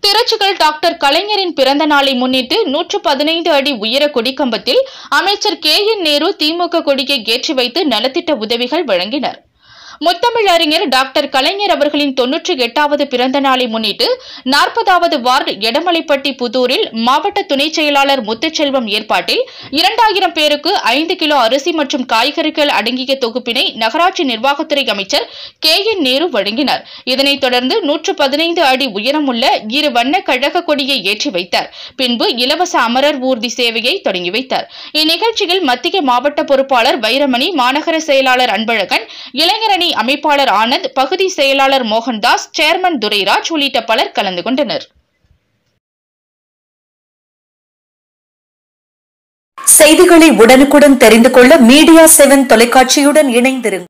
திருச்சிகள் doctor கலைஞரின் பிறந்த நாளை முன்னிட்டு நூற்று பதினைந்து அடி உயர கொடிக்கம்பத்தில் அமைச்சர் கே என் நேரு திமுக கொடியை ஏற்றி வைத்து நலத்திட்ட உதவிகள் வழங்கினர் முத்தமிழ் அறிஞர் டாக்டர் கலைஞர் அவர்களின் தொன்னூற்றி எட்டாவது பிறந்த நாளை முன்னிட்டு நாற்பதாவது வார்டு எடமலைப்பட்டி புதூரில் மாவட்ட துணை செயலாளர் முத்துச்செல்வம் ஏற்பாட்டில் இரண்டாயிரம் பேருக்கு ஐந்து கிலோ அரிசி மற்றும் காய்கறிகள் அடங்கிய தொகுப்பினை நகராட்சி நிர்வாகத்துறை அமைச்சர் கே என் நேரு வழங்கினார் இதனைத் தொடர்ந்து நூற்று பதினைந்து அடி உயரமுள்ள இரு வண்ண கழக கொடியை ஏற்றி வைத்தார் பின்பு இலவச அமரர் ஊர்தி சேவையை தொடங்கி வைத்தார் இந்நிகழ்ச்சியில் மத்திய மாவட்ட பொறுப்பாளர் வைரமணி மாநகர செயலாளர் அன்பழகன் இளைஞரணி அமைப்பாளர் ஆனந்த் பகுதி செயலாளர் மோகன்தாஸ் சேர்மன் துரைராஜ் உள்ளிட்ட பலர் கலந்து கொண்டனர் செய்திகளை உடனுக்குடன் தெரிந்து கொள்ள மீடியா செவன் தொலைக்காட்சியுடன் இணைந்திருங்கள்